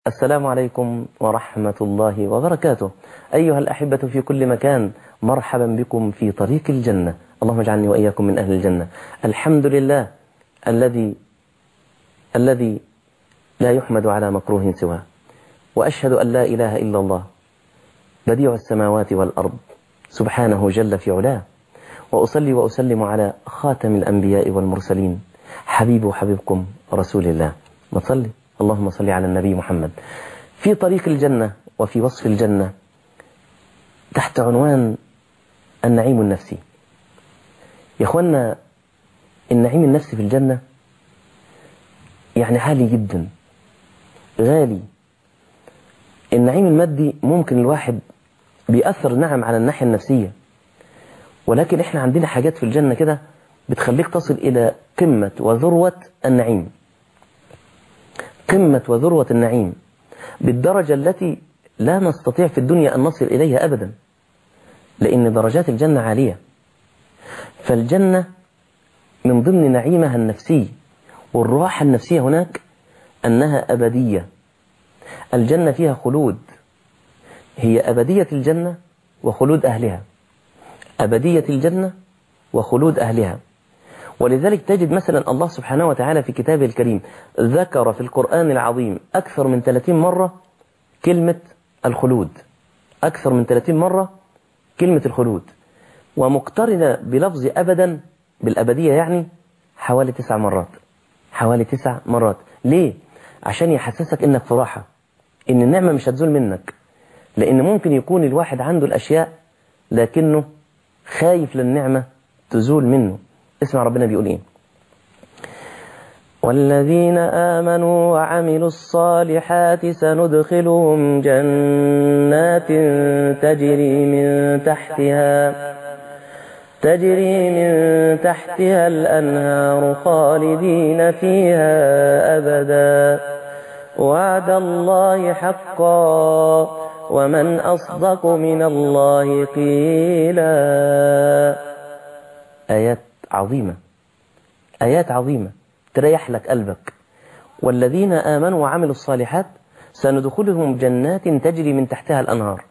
السلام عليكم ورحمة الله وبركاته أيها الأحبة في كل مكان مرحبا بكم في طريق الجنة اللهم اجعلني وإياكم من أهل الجنة الحمد لله الذي الذي لا يحمد على مكروه سواه وأشهد أن لا إله إلا الله بديع السماوات والأرض سبحانه جل في علاه وأصلي وأسلم على خاتم الأنبياء والمرسلين حبيب وحبيبكم رسول الله ما تصلي اللهم صل على النبي محمد في طريق الجنة وفي وصف الجنة تحت عنوان النعيم النفسي يا اخوانا النعيم النفسي في الجنة يعني عالي جدا غالي النعيم المادي ممكن الواحد بيأثر نعم على الناحية النفسية ولكن احنا عندنا حاجات في الجنة كده بتخليك تصل إلى قمة وذروة النعيم قمة وذروة النعيم بالدرجة التي لا نستطيع في الدنيا أن نصل إليها أبدا لأن درجات الجنة عالية فالجنة من ضمن نعيمها النفسي والراحة النفسية هناك أنها أبدية الجنة فيها خلود هي أبدية الجنة وخلود أهلها أبدية الجنة وخلود أهلها ولذلك تجد مثلا الله سبحانه وتعالى في كتابه الكريم ذكر في القرآن العظيم أكثر من 30 مرة كلمة الخلود أكثر من 30 مرة كلمة الخلود ومقترنة بلفظ أبدا بالأبدية يعني حوالي تسع مرات حوالي تسع مرات ليه؟ عشان يحسسك إنك في راحة إن النعمة مش هتزول منك لأن ممكن يكون الواحد عنده الأشياء لكنه خايف للنعمة تزول منه اسمع ربنا بيقول ايه والذين آمنوا وعملوا الصالحات سندخلهم جنات تجري من تحتها تجري من تحتها الأنهار خالدين فيها أبدا وعد الله حقا ومن أصدق من الله قيلا آيات عظيمة آيات عظيمة تريح لك قلبك والذين آمنوا وعملوا الصالحات سندخلهم جنات تجري من تحتها الأنهار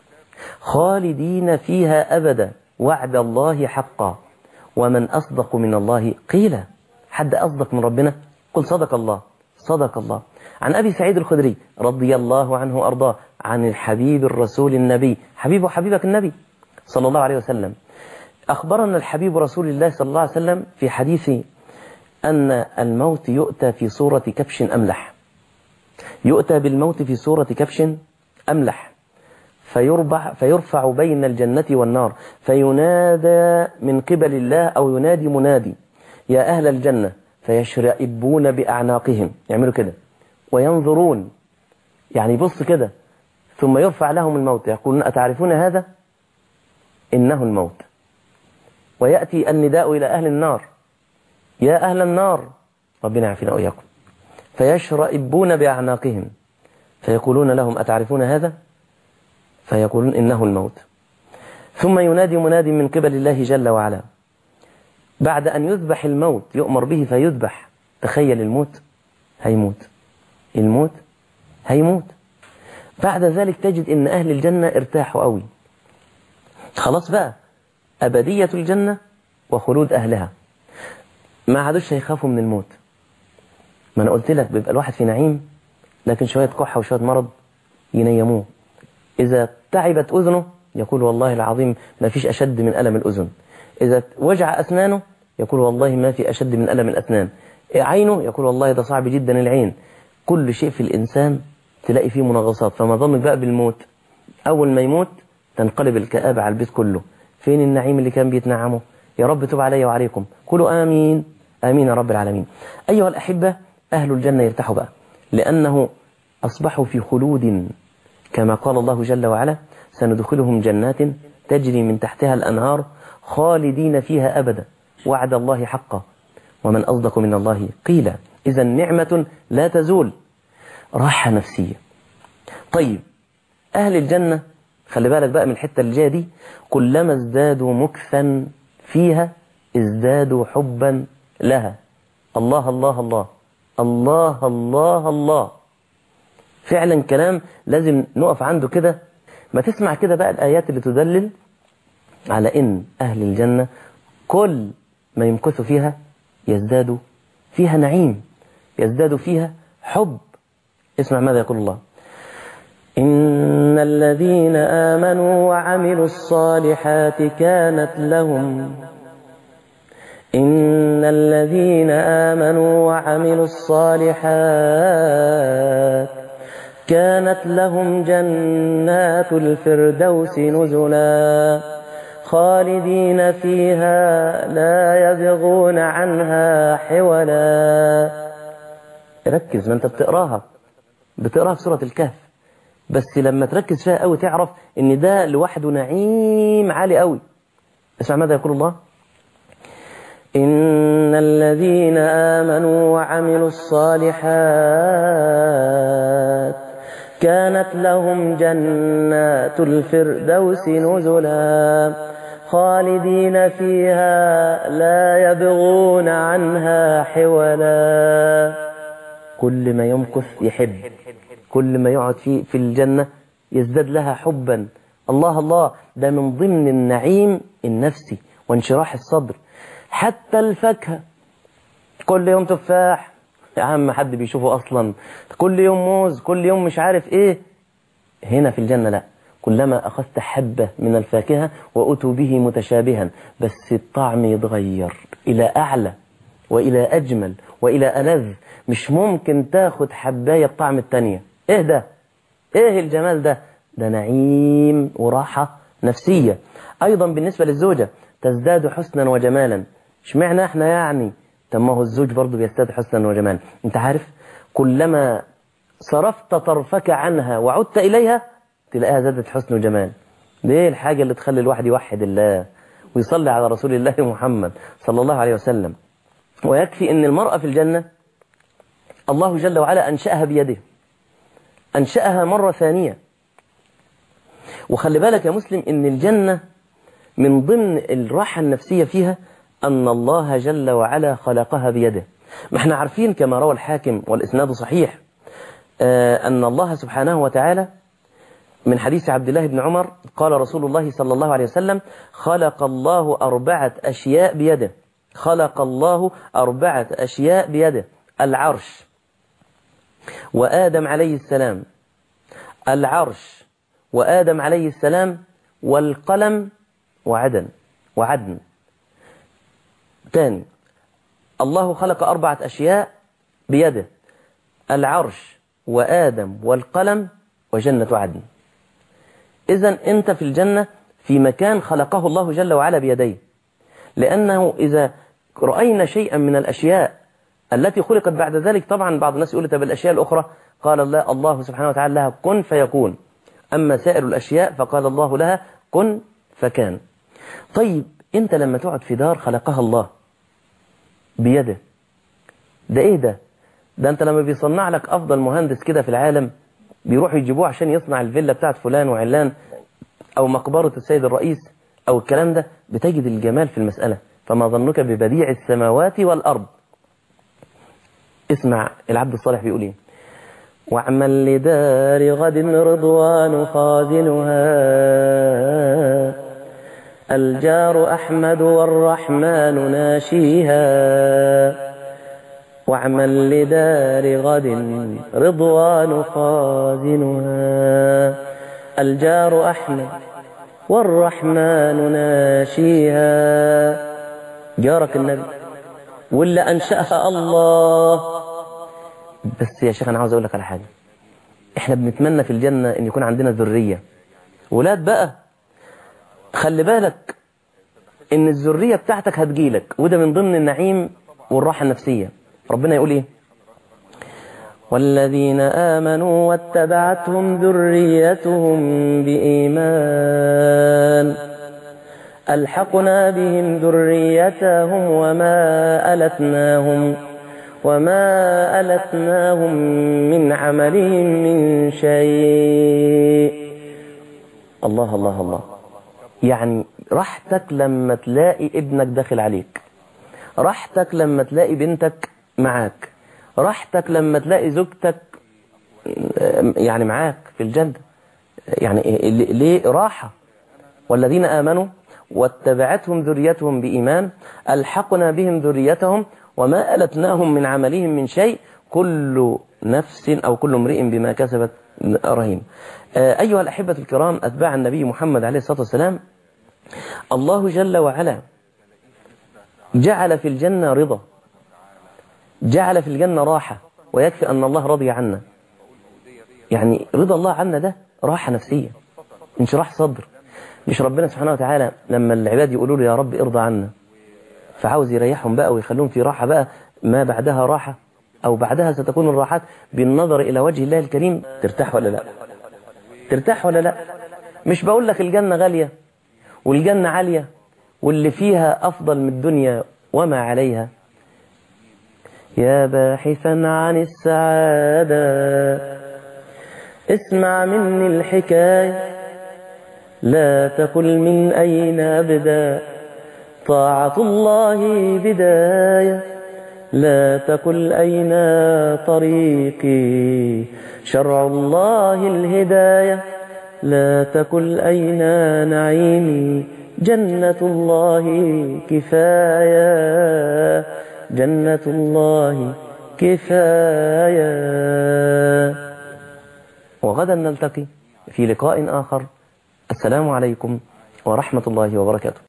خالدين فيها أبدا وعد الله حقا ومن أصدق من الله قيل حد أصدق من ربنا قل صدق الله صدق الله عن أبي سعيد الخدري رضي الله عنه أرضاه عن الحبيب الرسول النبي حبيب وحبيبك النبي صلى الله عليه وسلم أخبرنا الحبيب رسول الله صلى الله عليه وسلم في حديث أن الموت يؤتى في صورة كبش أملح يؤتى بالموت في صورة كبش أملح فيربع فيرفع بين الجنة والنار فينادى من قبل الله أو ينادي منادي يا أهل الجنة فيشرئبون بأعناقهم يعملوا كده وينظرون يعني بص كده ثم يرفع لهم الموت يقولون أتعرفون هذا إنه الموت ويأتي النداء إلى أهل النار يا أهل النار ربنا يعافينا وإياكم فيشرئبون بأعناقهم فيقولون لهم أتعرفون هذا فيقولون إنه الموت ثم ينادي منادي من قبل الله جل وعلا بعد أن يذبح الموت يؤمر به فيذبح تخيل الموت هيموت الموت هيموت بعد ذلك تجد ان اهل الجنة ارتاحوا قوي خلاص بقى ابدية الجنة وخلود اهلها ما عادوش هيخافوا من الموت ما انا قلت لك بيبقى الواحد في نعيم لكن شوية كحة وشوية مرض ينيموه اذا تعبت اذنه يقول والله العظيم ما فيش اشد من الم الاذن اذا وجع اسنانه يقول والله ما في اشد من الم الاسنان عينه يقول والله ده صعب جدا العين كل شيء في الإنسان تلاقي فيه منغصات فما ظنك بقى بالموت أول ما يموت تنقلب الكآبة على البيت كله فين النعيم اللي كان بيتنعمه يا رب تب علي وعليكم قولوا آمين آمين يا رب العالمين أيها الأحبة أهل الجنة يرتاحوا بقى لأنه أصبحوا في خلود كما قال الله جل وعلا سندخلهم جنات تجري من تحتها الأنهار خالدين فيها أبدا وعد الله حقا ومن أصدق من الله قيلا إذا نعمة لا تزول راحة نفسية طيب أهل الجنة خلي بالك بقى من الحتة اللي جاية دي كلما ازدادوا مكثا فيها ازدادوا حبا لها الله الله الله الله الله الله فعلا كلام لازم نقف عنده كده ما تسمع كده بقى الآيات اللي تدلل على إن أهل الجنة كل ما يمكثوا فيها يزدادوا فيها نعيم يزدادوا فيها حب اسمع ماذا يقول الله إن الذين آمنوا وعملوا الصالحات كانت لهم إن الذين آمنوا وعملوا الصالحات كانت لهم جنات الفردوس نزلا خالدين فيها لا يبغون عنها حولا ركز ما انت بتقراها بتقراها في سورة الكهف بس لما تركز فيها قوي تعرف ان ده لوحده نعيم عالي قوي اسمع ماذا يقول الله إن الذين آمنوا وعملوا الصالحات كانت لهم جنات الفردوس نزلا خالدين فيها لا يبغون عنها حولا كل ما يمكث يحب كل ما يقعد في في الجنة يزداد لها حبا الله الله ده من ضمن النعيم النفسي وانشراح الصدر حتى الفاكهة كل يوم تفاح يا عم حد بيشوفه أصلا كل يوم موز كل يوم مش عارف إيه هنا في الجنة لا كلما أخذت حبة من الفاكهة وأتوا به متشابها بس الطعم يتغير إلى أعلى وإلى أجمل وإلى ألذ مش ممكن تاخد حباية بطعم التانية إيه ده إيه الجمال ده ده نعيم وراحة نفسية أيضا بالنسبة للزوجة تزداد حسنا وجمالا اشمعنى احنا يعني طب ما هو الزوج برضه بيزداد حسنا وجمالا انت عارف كلما صرفت طرفك عنها وعدت إليها تلاقيها زادت حسن وجمال دي الحاجة اللي تخلي الواحد يوحد الله ويصلي على رسول الله محمد صلى الله عليه وسلم ويكفي ان المرأة في الجنة الله جل وعلا أنشأها بيده أنشأها مرة ثانية وخلي بالك يا مسلم ان الجنة من ضمن الراحة النفسية فيها أن الله جل وعلا خلقها بيده ما احنا عارفين كما روى الحاكم والإسناد صحيح آه أن الله سبحانه وتعالى من حديث عبد الله بن عمر قال رسول الله صلى الله عليه وسلم خلق الله أربعة أشياء بيده خلق الله أربعة أشياء بيده العرش وآدم عليه السلام العرش وآدم عليه السلام والقلم وعدن وعدن تاني الله خلق أربعة أشياء بيده العرش وآدم والقلم وجنة عدن إذا أنت في الجنة في مكان خلقه الله جل وعلا بيديه لأنه إذا رأينا شيئا من الأشياء التي خلقت بعد ذلك طبعا بعض الناس يقول طب الأشياء الأخرى قال الله الله سبحانه وتعالى لها كن فيكون أما سائر الأشياء فقال الله لها كن فكان طيب أنت لما تقعد في دار خلقها الله بيده ده إيه ده ده أنت لما بيصنع لك أفضل مهندس كده في العالم بيروحوا يجيبوه عشان يصنع الفيلا بتاعت فلان وعلان أو مقبرة السيد الرئيس أو الكلام ده بتجد الجمال في المسألة فما ظنك ببديع السماوات والأرض اسمع العبد الصالح بيقول ايه واعمل لدار غد رضوان خازنها الجار أحمد والرحمن ناشيها واعمل لدار غد رضوان خازنها الجار أحمد والرحمن ناشيها جارك النبي ولا أنشأها الله بس يا شيخ أنا عاوز أقول لك على حاجة إحنا بنتمنى في الجنة إن يكون عندنا ذرية ولاد بقى خلي بالك إن الذرية بتاعتك هتجيلك وده من ضمن النعيم والراحة النفسية ربنا يقول إيه والذين آمنوا واتبعتهم ذريتهم بإيمان ألحقنا بهم ذريتهم وما ألتناهم وما ألتناهم من عملهم من شيء الله الله الله يعني راحتك لما تلاقي ابنك داخل عليك راحتك لما تلاقي بنتك معاك راحتك لما تلاقي زوجتك يعني معاك في الجنة يعني ليه راحة والذين آمنوا واتبعتهم ذريتهم بإيمان ألحقنا بهم ذريتهم وما ألتناهم من عملهم من شيء كل نفس أو كل امرئ بما كسبت رهين أيها الأحبة الكرام أتباع النبي محمد عليه الصلاة والسلام الله جل وعلا جعل في الجنة رضا جعل في الجنة راحة ويكفي أن الله رضي عنا يعني رضا الله عنا ده راحة نفسية انشراح صدر مش ربنا سبحانه وتعالى لما العباد يقولوا له يا رب ارضى عنا فعاوز يريحهم بقى ويخلوهم في راحة بقى ما بعدها راحة أو بعدها ستكون الراحات بالنظر إلى وجه الله الكريم ترتاح ولا لا ترتاح ولا لا مش بقول لك الجنة غالية والجنة عالية واللي فيها أفضل من الدنيا وما عليها يا باحثا عن السعادة اسمع مني الحكاية لا تقل من أين أبدا طاعة الله بداية لا تقل أين طريقي شرع الله الهداية لا تقل أين نعيمي جنة الله كفاية جنة الله كفاية وغدا نلتقي في لقاء آخر السلام عليكم ورحمة الله وبركاته